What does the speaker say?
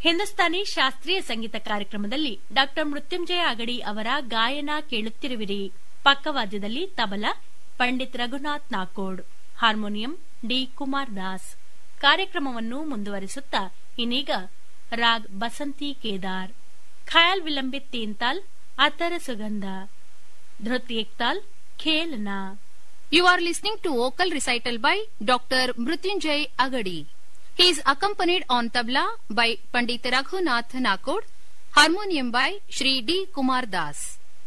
ಹಿಂದೂಸ್ತಾನಿ ಶಾಸ್ತ್ರೀಯ ಸಂಗೀತ ಕಾರ್ಯಕ್ರಮದಲ್ಲಿ ಡಾ ಮೃತ್ಯುಂಜಯ ಅಗಡಿ ಅವರ ಗಾಯನ ಕೇಳುತ್ತಿರುವಿರಿ ಪಕ್ಕವಾದ್ಯದಲ್ಲಿ ತಬಲಾ ಪಂಡಿತ್ ರಘುನಾಥ್ ನಾಕೋಡ್ ಹಾರ್ಮೋನಿಯಂ ಡಿ ಕುಮಾರ್ ದಾಸ್ ಕಾರ್ಯಕ್ರಮವನ್ನು ಮುಂದುವರಿಸುತ್ತಾ ಇನ್ನೀಗ ರಾಗ್ ಬಸಂತಿ ಕೇದಾರ್ ಖಯಾಲ್ ವಿಲಂಬಿತ್ ತೀನ್ತಾಲ್ ಅತರ ಸುಗಂಧ ಧೃತಿ Ektaal ಖೇಲ್ನಾ You are listening to vocal recital by Dr. Mrutyunjay Agadi. He is accompanied on tabla by Pandit Raghunath Nakod, harmonium by Shri D. Kumar Das.